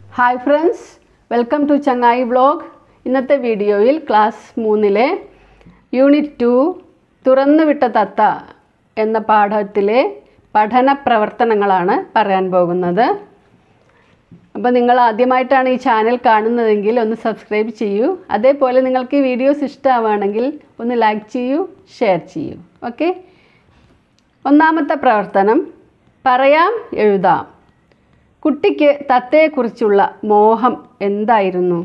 hi friends welcome to Changayi vlog ഇന്നത്തെ വീഡിയോയിൽ class മൂന്നിലെ യൂണിറ്റ് ടു തുറന്നുവിട്ട തത്ത എന്ന പാഠത്തിലെ പഠന പ്രവർത്തനങ്ങളാണ് പറയാൻ പോകുന്നത് അപ്പോൾ നിങ്ങൾ ആദ്യമായിട്ടാണ് ഈ ചാനൽ കാണുന്നതെങ്കിൽ ഒന്ന് സബ്സ്ക്രൈബ് ചെയ്യൂ അതേപോലെ നിങ്ങൾക്ക് ഈ വീഡിയോസ് ഇഷ്ടമാവുകയാണെങ്കിൽ ഒന്ന് ലൈക്ക് ചെയ്യൂ ഷെയർ ചെയ്യൂ ഓക്കെ ഒന്നാമത്തെ പ്രവർത്തനം പറയാം എഴുതാം കുട്ടിക്ക് തത്തയെക്കുറിച്ചുള്ള മോഹം എന്തായിരുന്നു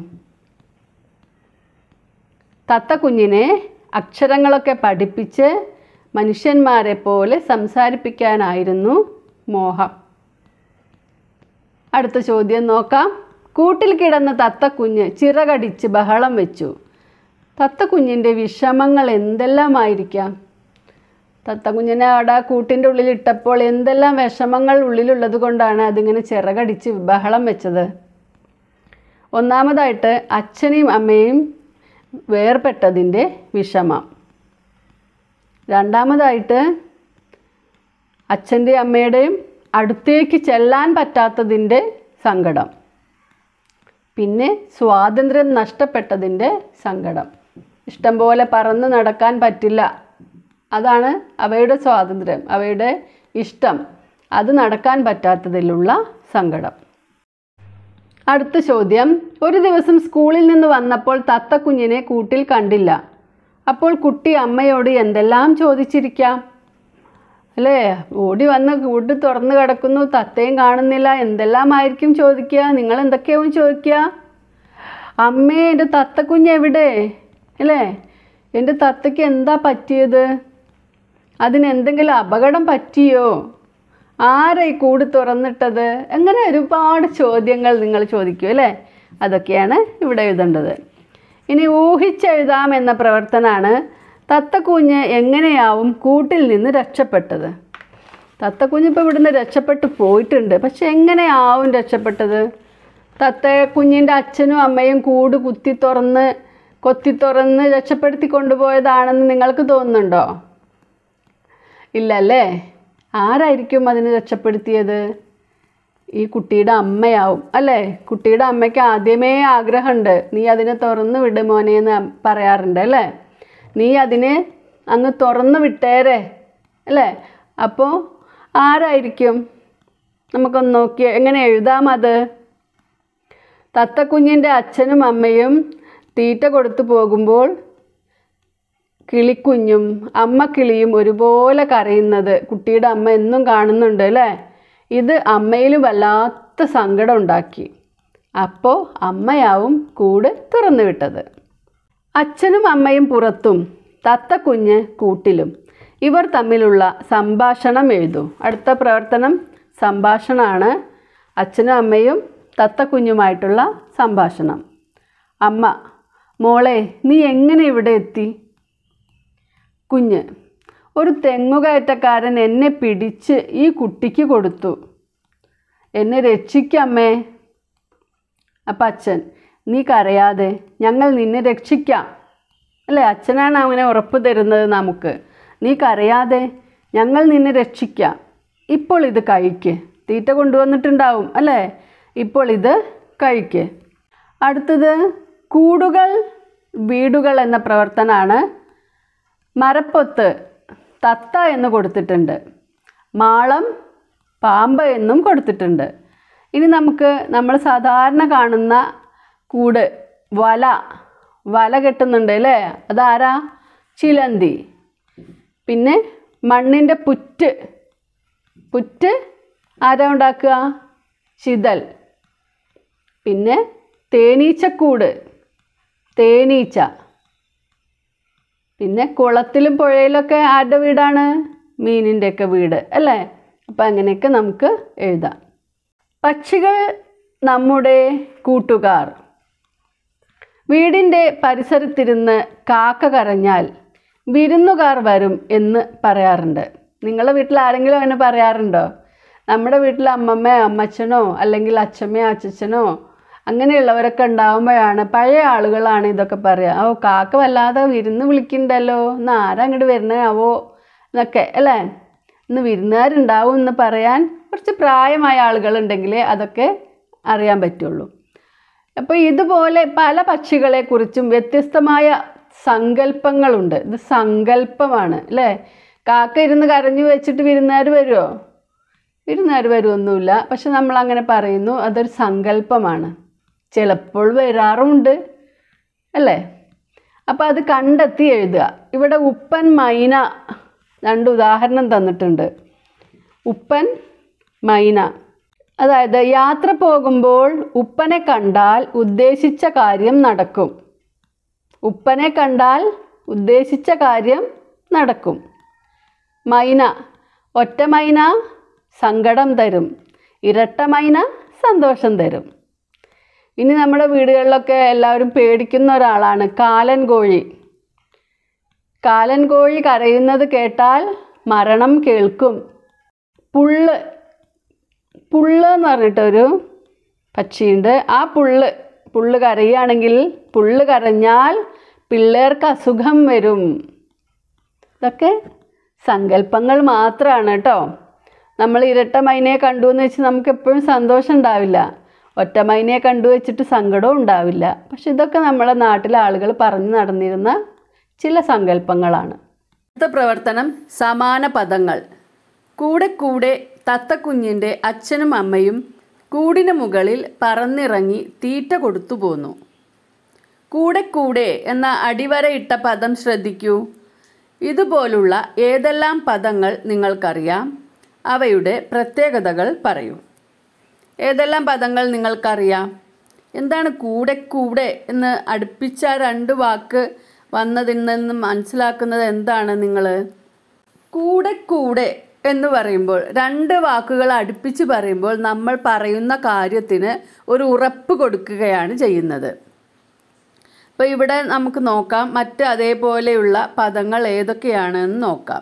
തത്ത കുഞ്ഞിനെ അക്ഷരങ്ങളൊക്കെ പഠിപ്പിച്ച് മനുഷ്യന്മാരെ പോലെ സംസാരിപ്പിക്കാനായിരുന്നു മോഹം അടുത്ത ചോദ്യം നോക്കാം കൂട്ടിൽ കിടന്ന തത്തക്കുഞ്ഞ് ചിറകടിച്ച് ബഹളം വെച്ചു തത്തക്കുഞ്ഞിൻ്റെ വിഷമങ്ങൾ എന്തെല്ലാമായിരിക്കാം തത്തക്കുഞ്ഞിനെ അവിടെ കൂട്ടിൻ്റെ ഉള്ളിൽ ഇട്ടപ്പോൾ എന്തെല്ലാം വിഷമങ്ങൾ ഉള്ളിലുള്ളത് കൊണ്ടാണ് അതിങ്ങനെ ചിറകടിച്ച് ബഹളം വെച്ചത് ഒന്നാമതായിട്ട് അച്ഛനെയും അമ്മയും വേർപെട്ടതിൻ്റെ വിഷമം രണ്ടാമതായിട്ട് അച്ഛൻ്റെയും അമ്മയുടെയും അടുത്തേക്ക് ചെല്ലാൻ പറ്റാത്തതിൻ്റെ സങ്കടം പിന്നെ സ്വാതന്ത്ര്യം നഷ്ടപ്പെട്ടതിൻ്റെ സങ്കടം ഇഷ്ടം പോലെ പറന്ന് നടക്കാൻ പറ്റില്ല അതാണ് അവയുടെ സ്വാതന്ത്ര്യം അവയുടെ ഇഷ്ടം അത് നടക്കാൻ പറ്റാത്തതിലുള്ള സങ്കടം അടുത്ത ചോദ്യം ഒരു ദിവസം സ്കൂളിൽ നിന്ന് വന്നപ്പോൾ തത്തക്കുഞ്ഞിനെ കൂട്ടിൽ കണ്ടില്ല അപ്പോൾ കുട്ടി അമ്മയോട് എന്തെല്ലാം ചോദിച്ചിരിക്കാം അല്ലേ ഓടി വന്ന് കൂട്ട് തുറന്ന് കിടക്കുന്നു തത്തയും കാണുന്നില്ല എന്തെല്ലാമായിരിക്കും ചോദിക്കുക നിങ്ങൾ എന്തൊക്കെയാവും ചോദിക്കുക അമ്മേ എൻ്റെ തത്തക്കുഞ്ഞ് എവിടെ അല്ലേ എൻ്റെ തത്തയ്ക്ക് എന്താ പറ്റിയത് അതിന് എന്തെങ്കിലും അപകടം പറ്റിയോ ആരാ ഈ കൂട് തുറന്നിട്ടത് അങ്ങനെ ഒരുപാട് ചോദ്യങ്ങൾ നിങ്ങൾ ചോദിക്കും അല്ലേ അതൊക്കെയാണ് ഇവിടെ എഴുതേണ്ടത് ഇനി ഊഹിച്ചെഴുതാം എന്ന പ്രവർത്തനമാണ് തത്തക്കുഞ്ഞ് എങ്ങനെയാവും കൂട്ടിൽ നിന്ന് രക്ഷപ്പെട്ടത് തത്തക്കുഞ്ഞ് ഇപ്പോൾ ഇവിടുന്ന് രക്ഷപ്പെട്ടു പോയിട്ടുണ്ട് പക്ഷെ എങ്ങനെയാവും രക്ഷപ്പെട്ടത് തത്ത കുഞ്ഞിൻ്റെ അച്ഛനും അമ്മയും കൂട് കുത്തി തുറന്ന് കൊത്തി തുറന്ന് രക്ഷപ്പെടുത്തി കൊണ്ടുപോയതാണെന്ന് നിങ്ങൾക്ക് തോന്നുന്നുണ്ടോ ഇല്ലല്ലേ ആരായിരിക്കും അതിനെ രക്ഷപ്പെടുത്തിയത് ഈ കുട്ടിയുടെ അമ്മയാവും അല്ലേ കുട്ടിയുടെ അമ്മയ്ക്ക് ആദ്യമേ ആഗ്രഹമുണ്ട് നീ അതിനെ തുറന്ന് വിട് മോനെ എന്ന് പറയാറുണ്ട് അല്ലേ നീ അതിനെ അങ്ങ് തുറന്ന് വിട്ടേരെ അല്ലേ അപ്പോൾ ആരായിരിക്കും നമുക്കൊന്ന് നോക്കി എങ്ങനെ എഴുതാം അത് തത്തക്കുഞ്ഞിൻ്റെ അച്ഛനും അമ്മയും തീറ്റ കൊടുത്തു പോകുമ്പോൾ കിളിക്കുഞ്ഞും അമ്മ കിളിയും ഒരുപോലെ കരയുന്നത് കുട്ടിയുടെ അമ്മ എന്നും കാണുന്നുണ്ട് അല്ലേ ഇത് അമ്മയിൽ വല്ലാത്ത സങ്കടം ഉണ്ടാക്കി അപ്പോൾ അമ്മയാവും കൂട് തുറന്നു വിട്ടത് അച്ഛനും അമ്മയും പുറത്തും തത്തക്കുഞ്ഞ് കൂട്ടിലും ഇവർ തമ്മിലുള്ള സംഭാഷണം എഴുതൂ അടുത്ത പ്രവർത്തനം സംഭാഷണമാണ് അച്ഛനും അമ്മയും തത്തക്കുഞ്ഞുമായിട്ടുള്ള സംഭാഷണം അമ്മ മോളെ നീ എങ്ങനെ ഇവിടെ എത്തി കുഞ്ഞ് ഒരു തെങ്ങുകയറ്റക്കാരൻ എന്നെ പിടിച്ച് ഈ കുട്ടിക്ക് കൊടുത്തു എന്നെ രക്ഷിക്കമ്മേ അപ്പം അച്ഛൻ നീ കരയാതെ ഞങ്ങൾ നിന്നെ രക്ഷിക്കാം അല്ലേ അച്ഛനാണ് അങ്ങനെ ഉറപ്പ് തരുന്നത് നമുക്ക് നീ കരയാതെ ഞങ്ങൾ നിന്നെ രക്ഷിക്കാം ഇപ്പോൾ ഇത് കഴിക്ക് തീറ്റ കൊണ്ടുവന്നിട്ടുണ്ടാവും അല്ലേ ഇപ്പോൾ ഇത് കഴിക്ക് അടുത്തത് കൂടുകൾ വീടുകൾ എന്ന പ്രവർത്തനമാണ് മരപ്പൊത്ത് തത്ത എന്ന് കൊടുത്തിട്ടുണ്ട് മാളം പാമ്പ് എന്നും കൊടുത്തിട്ടുണ്ട് ഇനി നമുക്ക് നമ്മൾ സാധാരണ കാണുന്ന കൂട് വല വല കെട്ടുന്നുണ്ട് അല്ലേ അതാരാ ചിലന്തി പിന്നെ മണ്ണിൻ്റെ പുറ്റ് പുറ്റ് ആരാ ഉണ്ടാക്കുക ചിതൽ പിന്നെ തേനീച്ചക്കൂട് തേനീച്ച പിന്നെ കുളത്തിലും പുഴയിലൊക്കെ ആരുടെ വീടാണ് മീനിൻ്റെയൊക്കെ വീട് അല്ലേ അപ്പം അങ്ങനെയൊക്കെ നമുക്ക് എഴുതാം പക്ഷികൾ നമ്മുടെ കൂട്ടുകാർ വീടിൻ്റെ പരിസരത്തിരുന്ന് കാക്ക കരഞ്ഞാൽ വിരുന്നുകാർ വരും എന്ന് പറയാറുണ്ട് നിങ്ങളുടെ വീട്ടിൽ ആരെങ്കിലും അങ്ങനെ പറയാറുണ്ടോ നമ്മുടെ വീട്ടിൽ അമ്മമ്മയോ അമ്മച്ചനോ അല്ലെങ്കിൽ അച്ഛമ്മയോ അച്ഛച്ചനോ അങ്ങനെയുള്ളവരൊക്കെ ഉണ്ടാവുമ്പോഴാണ് പഴയ ആളുകളാണ് ഇതൊക്കെ പറയുക ഓ കാക്ക വല്ലാതെ വിരുന്ന് വിളിക്കണ്ടല്ലോ ഇന്ന് ആരാ അങ്ങോട്ട് വരുന്നതാവോ എന്നൊക്കെ അല്ലേ ഇന്ന് വിരുന്നുകാരുണ്ടാവും എന്ന് പറയാൻ കുറച്ച് പ്രായമായ ആളുകളുണ്ടെങ്കിൽ അതൊക്കെ അറിയാൻ പറ്റുള്ളൂ അപ്പോൾ ഇതുപോലെ പല പക്ഷികളെക്കുറിച്ചും വ്യത്യസ്തമായ സങ്കല്പങ്ങളുണ്ട് ഇത് സങ്കല്പമാണ് അല്ലേ കാക്ക ഇരുന്ന് കരഞ്ഞു വെച്ചിട്ട് വിരുന്നുകാർ വരുമോ വിരുന്നുകാർ വരുമൊന്നുമില്ല പക്ഷെ നമ്മൾ അങ്ങനെ പറയുന്നു അതൊരു സങ്കല്പമാണ് ചിലപ്പോൾ വരാറുമുണ്ട് അല്ലേ അപ്പോൾ അത് കണ്ടെത്തി എഴുതുക ഇവിടെ ഉപ്പൻ മൈന രണ്ട് ഉദാഹരണം തന്നിട്ടുണ്ട് ഉപ്പൻ മൈന അതായത് യാത്ര പോകുമ്പോൾ ഉപ്പനെ കണ്ടാൽ ഉദ്ദേശിച്ച കാര്യം നടക്കും ഉപ്പനെ കണ്ടാൽ ഉദ്ദേശിച്ച കാര്യം നടക്കും മൈന ഒറ്റ മൈന സങ്കടം തരും ഇരട്ട മൈന സന്തോഷം തരും ഇനി നമ്മുടെ വീടുകളിലൊക്കെ എല്ലാവരും പേടിക്കുന്ന ഒരാളാണ് കാലൻ കോഴി കാലൻ കോഴി കരയുന്നത് കേട്ടാൽ മരണം കേൾക്കും പുള്ള് പുള്ള് എന്ന് പറഞ്ഞിട്ടൊരു പക്ഷിയുണ്ട് ആ പുള്ള് പുള്ള് കരയുകയാണെങ്കിൽ പുള്ള് കരഞ്ഞാൽ പിള്ളേർക്ക് അസുഖം വരും ഇതൊക്കെ സങ്കല്പങ്ങൾ മാത്രമാണ് കേട്ടോ നമ്മൾ ഇരട്ട മൈനയെ കണ്ടു എന്ന് വെച്ച് നമുക്ക് എപ്പോഴും സന്തോഷം ഉണ്ടാവില്ല ഒറ്റ മൈനയെ കണ്ടു വെച്ചിട്ട് സങ്കടവും ഉണ്ടാവില്ല പക്ഷെ ഇതൊക്കെ നമ്മുടെ നാട്ടിലെ ആളുകൾ പറഞ്ഞു നടന്നിരുന്ന ചില സങ്കല്പങ്ങളാണ് അടുത്ത പ്രവർത്തനം സമാന പദങ്ങൾ കൂടെ കൂടെ തത്തക്കുഞ്ഞിൻ്റെ അച്ഛനും അമ്മയും കൂടിന് മുകളിൽ പറന്നിറങ്ങി തീറ്റ കൊടുത്തു പോന്നു കൂടെ കൂടെ എന്ന അടിവരയിട്ട പദം ശ്രദ്ധിക്കൂ ഇതുപോലുള്ള ഏതെല്ലാം പദങ്ങൾ നിങ്ങൾക്കറിയാം അവയുടെ പ്രത്യേകതകൾ പറയൂ ഏതെല്ലാം പദങ്ങൾ നിങ്ങൾക്കറിയാം എന്താണ് കൂടെ കൂടെ എന്ന് അടുപ്പിച്ച ആ രണ്ട് വാക്ക് വന്നതിൽ നിന്ന് മനസ്സിലാക്കുന്നത് എന്താണ് നിങ്ങൾ കൂടെ കൂടെ എന്ന് പറയുമ്പോൾ രണ്ട് വാക്കുകൾ അടുപ്പിച്ച് പറയുമ്പോൾ നമ്മൾ പറയുന്ന കാര്യത്തിന് ഒരു ഉറപ്പ് കൊടുക്കുകയാണ് ചെയ്യുന്നത് അപ്പോൾ ഇവിടെ നമുക്ക് നോക്കാം മറ്റ് അതേപോലെയുള്ള പദങ്ങൾ ഏതൊക്കെയാണെന്ന് നോക്കാം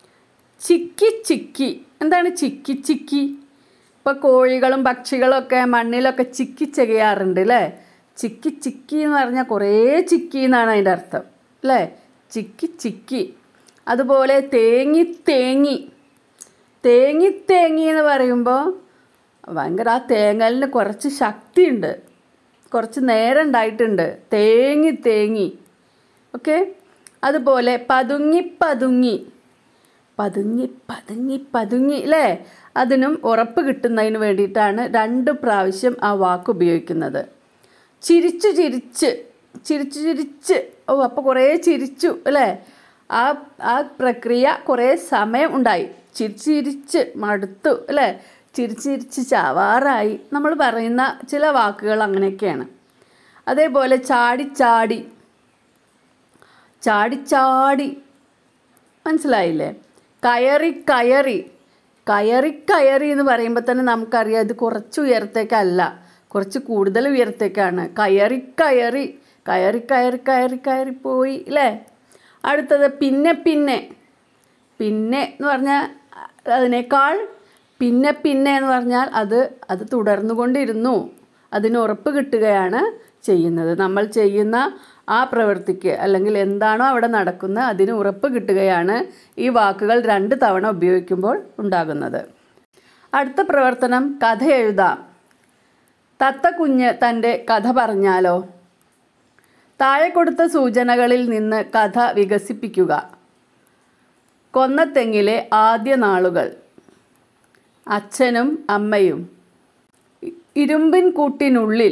ചിക്കി ചിക്കി എന്താണ് ചിക്കി ചിക്കി ഇപ്പോൾ കോഴികളും പക്ഷികളും ഒക്കെ മണ്ണിലൊക്കെ ചിക്കി ചെയ്യാറുണ്ട് അല്ലേ ചിക്കി ചിക്കി എന്ന് പറഞ്ഞാൽ കുറേ ചിക്കി എന്നാണ് അതിൻ്റെ അർത്ഥം അല്ലേ ചിക്കി ചിക്കി അതുപോലെ തേങ്ങി തേങ്ങി തേങ്ങി തേങ്ങി എന്ന് പറയുമ്പോൾ ഭയങ്കര ആ തേങ്ങലിന് കുറച്ച് ശക്തിയുണ്ട് കുറച്ച് നേരം ഉണ്ടായിട്ടുണ്ട് തേങ്ങി തേങ്ങി ഓക്കെ അതുപോലെ പതുങ്ങി പതുങ്ങി പതുങ്ങി പതുങ്ങി പതുങ്ങി അല്ലേ അതിനും ഉറപ്പ് കിട്ടുന്നതിന് വേണ്ടിയിട്ടാണ് രണ്ട് പ്രാവശ്യം ആ വാക്ക് ഉപയോഗിക്കുന്നത് ചിരിച്ചു ചിരിച്ച് ചിരിച്ചു ചിരിച്ച് ഓ അപ്പോൾ കുറേ ചിരിച്ചു അല്ലേ ആ ആ പ്രക്രിയ കുറേ സമയം ഉണ്ടായി ചിരിച്ച് ചിരിച്ച് മടുത്തു അല്ലേ ചിരിച്ച് ചിരിച്ച് ചാവാറായി നമ്മൾ പറയുന്ന ചില വാക്കുകൾ അങ്ങനെയൊക്കെയാണ് അതേപോലെ ചാടി ചാടി ചാടി ചാടി മനസ്സിലായില്ലേ കയറി കയറി കയറി കയറി എന്ന് പറയുമ്പോൾ തന്നെ നമുക്കറിയാം ഇത് കുറച്ച് ഉയരത്തേക്കല്ല കുറച്ച് കൂടുതൽ ഉയരത്തേക്കാണ് കയറി കയറി കയറി കയറി കയറി കയറി പോയി അല്ലേ അടുത്തത് പിന്നെ പിന്നെ പിന്നെ എന്ന് പറഞ്ഞാൽ അതിനേക്കാൾ പിന്നെ പിന്നെ എന്ന് പറഞ്ഞാൽ അത് അത് തുടർന്നുകൊണ്ടിരുന്നു അതിന് ഉറപ്പ് കിട്ടുകയാണ് ചെയ്യുന്നത് നമ്മൾ ചെയ്യുന്ന ആ പ്രവൃത്തിക്ക് അല്ലെങ്കിൽ എന്താണോ അവിടെ നടക്കുന്നത് അതിന് ഉറപ്പ് കിട്ടുകയാണ് ഈ വാക്കുകൾ രണ്ട് തവണ ഉപയോഗിക്കുമ്പോൾ ഉണ്ടാകുന്നത് അടുത്ത പ്രവർത്തനം കഥ എഴുതാം തത്തക്കുഞ്ഞ് തൻ്റെ കഥ പറഞ്ഞാലോ താഴെ കൊടുത്ത സൂചനകളിൽ നിന്ന് കഥ വികസിപ്പിക്കുക കൊന്നത്തെങ്ങിലെ ആദ്യ നാളുകൾ അച്ഛനും അമ്മയും ഇരുമ്പിൻ കൂട്ടിനുള്ളിൽ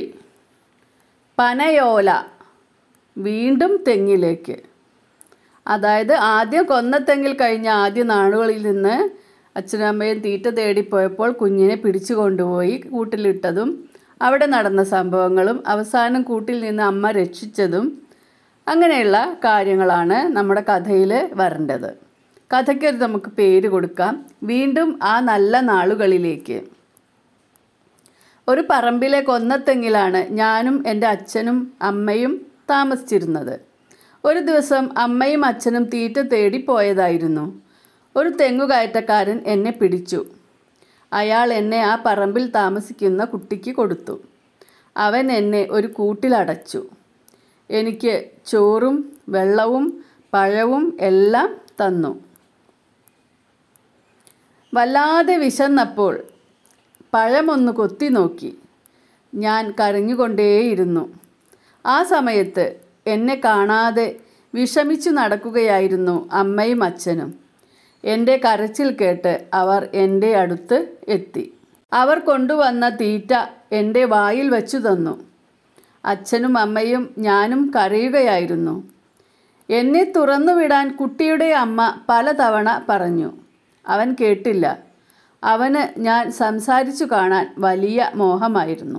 പനയോല വീണ്ടും തെങ്ങിലേക്ക് അതായത് ആദ്യം കൊന്നത്തെങ്ങിൽ കഴിഞ്ഞ ആദ്യ നാളുകളിൽ നിന്ന് അച്ഛനും അമ്മയും തീറ്റ തേടിപ്പോയപ്പോൾ കുഞ്ഞിനെ പിടിച്ചു കൊണ്ടുപോയി കൂട്ടിലിട്ടതും അവിടെ നടന്ന സംഭവങ്ങളും അവസാനം കൂട്ടിൽ നിന്ന് അമ്മ രക്ഷിച്ചതും അങ്ങനെയുള്ള കാര്യങ്ങളാണ് നമ്മുടെ കഥയിൽ വരേണ്ടത് കഥയ്ക്ക് നമുക്ക് പേര് കൊടുക്കാം വീണ്ടും ആ നല്ല നാളുകളിലേക്ക് ഒരു പറമ്പിലെ കൊന്നത്തെങ്ങിലാണ് ഞാനും എൻ്റെ അച്ഛനും അമ്മയും താമസിച്ചിരുന്നത് ഒരു ദിവസം അമ്മയും അച്ഛനും തീറ്റ തേടി പോയതായിരുന്നു ഒരു തെങ്ങുകയറ്റക്കാരൻ എന്നെ പിടിച്ചു അയാൾ എന്നെ ആ പറമ്പിൽ താമസിക്കുന്ന കുട്ടിക്ക് കൊടുത്തു അവൻ എന്നെ ഒരു കൂട്ടിലടച്ചു എനിക്ക് ചോറും വെള്ളവും പഴവും എല്ലാം തന്നു വല്ലാതെ വിശന്നപ്പോൾ പഴമൊന്ന് കൊത്തി നോക്കി ഞാൻ കരഞ്ഞുകൊണ്ടേയിരുന്നു ആ സമയത്ത് എന്നെ കാണാതെ വിഷമിച്ചു നടക്കുകയായിരുന്നു അമ്മയും അച്ഛനും എൻ്റെ കരച്ചിൽ കേട്ട് അവർ എൻ്റെ അടുത്ത് എത്തി അവർ കൊണ്ടുവന്ന തീറ്റ എൻ്റെ വായിൽ വച്ചു തന്നു അച്ഛനും അമ്മയും ഞാനും കരയുകയായിരുന്നു എന്നെ തുറന്നുവിടാൻ കുട്ടിയുടെ അമ്മ പലതവണ പറഞ്ഞു അവൻ കേട്ടില്ല അവന് ഞാൻ സംസാരിച്ചു കാണാൻ വലിയ മോഹമായിരുന്നു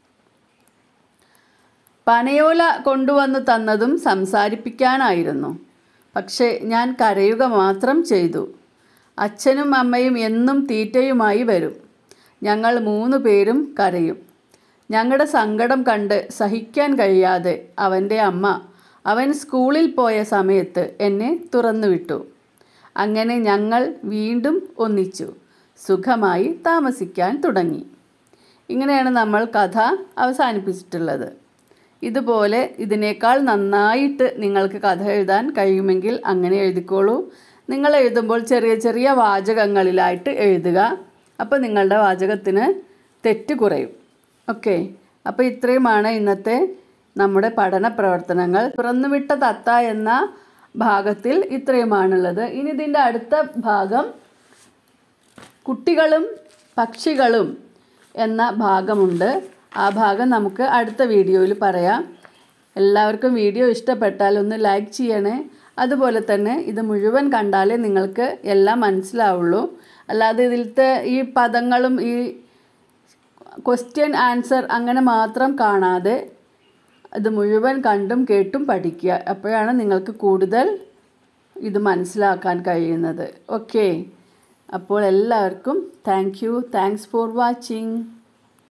പനയോല കൊണ്ടുവന്നു തന്നതും സംസാരിപ്പിക്കാനായിരുന്നു പക്ഷേ ഞാൻ കരയുക മാത്രം ചെയ്തു അച്ഛനും അമ്മയും എന്നും തീറ്റയുമായി വരും ഞങ്ങൾ മൂന്ന് പേരും കരയും ഞങ്ങളുടെ സങ്കടം കണ്ട് സഹിക്കാൻ കഴിയാതെ അവൻ്റെ അമ്മ അവൻ സ്കൂളിൽ പോയ സമയത്ത് എന്നെ തുറന്നുവിട്ടു അങ്ങനെ ഞങ്ങൾ വീണ്ടും ഒന്നിച്ചു സുഖമായി താമസിക്കാൻ തുടങ്ങി ഇങ്ങനെയാണ് നമ്മൾ കഥ അവസാനിപ്പിച്ചിട്ടുള്ളത് ഇതുപോലെ ഇതിനേക്കാൾ നന്നായിട്ട് നിങ്ങൾക്ക് കഥ എഴുതാൻ കഴിയുമെങ്കിൽ അങ്ങനെ എഴുതിക്കോളൂ നിങ്ങൾ എഴുതുമ്പോൾ ചെറിയ ചെറിയ വാചകങ്ങളിലായിട്ട് എഴുതുക അപ്പോൾ നിങ്ങളുടെ വാചകത്തിന് തെറ്റ് കുറയും ഓക്കെ അപ്പോൾ ഇത്രയുമാണ് ഇന്നത്തെ നമ്മുടെ പഠന പ്രവർത്തനങ്ങൾ തുറന്നുവിട്ട തത്ത എന്ന ഭാഗത്തിൽ ഇത്രയുമാണുള്ളത് ഇനി ഇതിൻ്റെ അടുത്ത ഭാഗം കുട്ടികളും പക്ഷികളും എന്ന ഭാഗമുണ്ട് ആ ഭാഗം നമുക്ക് അടുത്ത വീഡിയോയിൽ പറയാം എല്ലാവർക്കും വീഡിയോ ഇഷ്ടപ്പെട്ടാൽ ഒന്ന് ലൈക്ക് ചെയ്യണേ അതുപോലെ തന്നെ ഇത് മുഴുവൻ കണ്ടാലേ നിങ്ങൾക്ക് എല്ലാം മനസ്സിലാവുള്ളൂ അല്ലാതെ ഇതിലത്തെ ഈ പദങ്ങളും ഈ ക്വസ്റ്റ്യൻ ആൻസർ അങ്ങനെ മാത്രം കാണാതെ ഇത് മുഴുവൻ കണ്ടും കേട്ടും പഠിക്കുക അപ്പോഴാണ് നിങ്ങൾക്ക് കൂടുതൽ ഇത് മനസ്സിലാക്കാൻ കഴിയുന്നത് ഓക്കെ അപ്പോൾ എല്ലാവർക്കും thank you thanks for watching